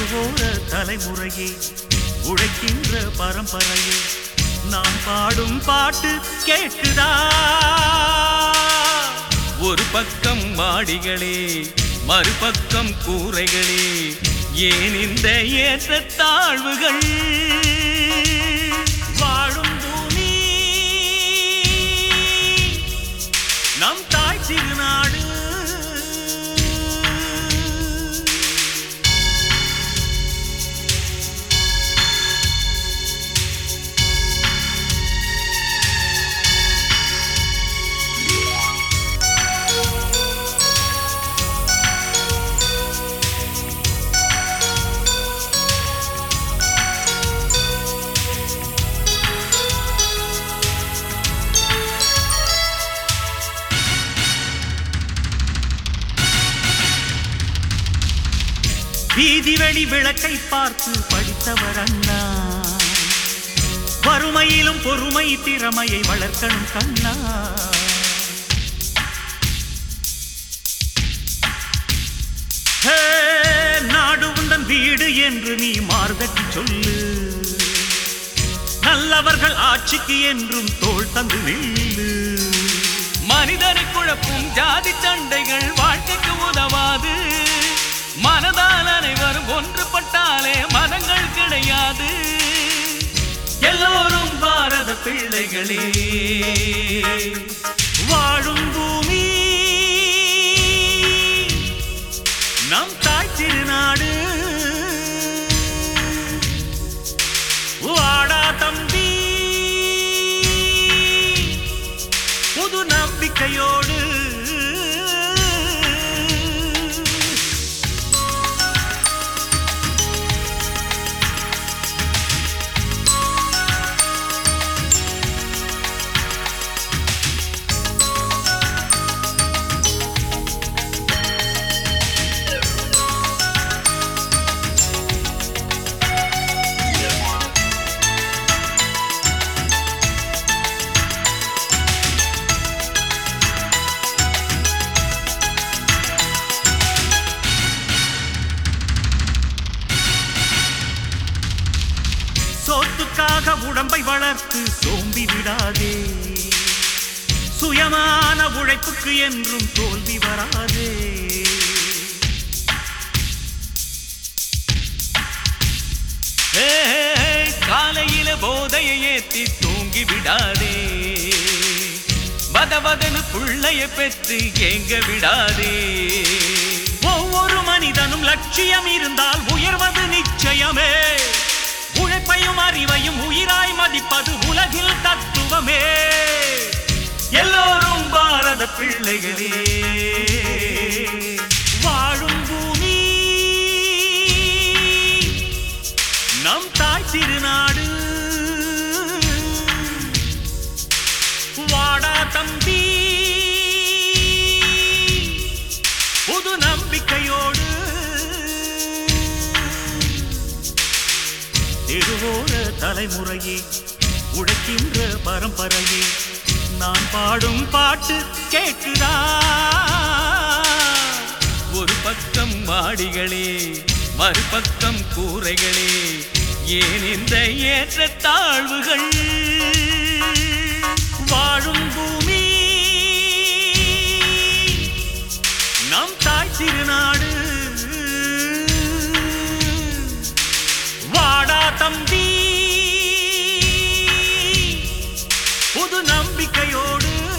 தெருவோர தலைமுறையே உழைக்கின்ற பரம்பரையே நாம் பாடும் பாட்டு கேட்குதா ஒரு பக்கம் மாடிகளே மறுபக்கம் கூரைகளே ஏன் இந்த ஏற்ற தாழ்வுகள் வாழும் பூமி நம் தாய் திருநாடு வீதி வெளி விளக்கை பார்த்து படித்தவர் அண்ணா வறுமையிலும் பொறுமை திறமையை வளர்க்கணும் கண்ணா ஹே, நாடு உந்தன் வீடு என்று நீ மார்கட்டி சொல்லு நல்லவர்கள் ஆட்சிக்கு என்றும் தோள் தந்து நில்லு மனிதனை குழப்பும் ஜாதி சண்டைகள் வாழ்க்கைக்கு உதவாது மனதால் அனைவரும் ஒன்றுபட்டாலே மதங்கள் கிடையாது எல்லோரும் பாரத பிள்ளைகளே வாழும் பூமி நம் தாய் திருநாடு வாடா தம்பி புது நம்பிக்கையோடு சோத்துக்காக உடம்பை வளர்த்து சோம்பி விடாதே சுயமான உழைப்புக்கு என்றும் தோல்வி வராதே ஹே, காலையில போதையை ஏத்தி தூங்கி விடாதே வதவதனு புள்ளைய பெற்று ஏங்க விடாதே ஒவ்வொரு மனிதனும் லட்சியம் இருந்தால் உயர்வது நிச்சயமே உழைப்பையும் அறிவையும் உயிராய் மதிப்பது உலகில் தத்துவமே எல்லோரும் பாரத பிள்ளைகளே வாழும் பூமி நம் தாய் திருநாடு வாடா தம்பி புது நம்பிக்கையோடு தெருவோர தலைமுறையே உழைக்கின்ற பரம்பரையே நான் பாடும் பாட்டு கேட்குதா ஒரு பக்கம் மாடிகளே மறுபக்கம் கூரைகளே ஏன் இந்த ஏற்ற தாழ்வுகள் வாழும் பூமி நம் தாய் திருநாடு வாடா தம்பி புது நம்பிக்கையோடு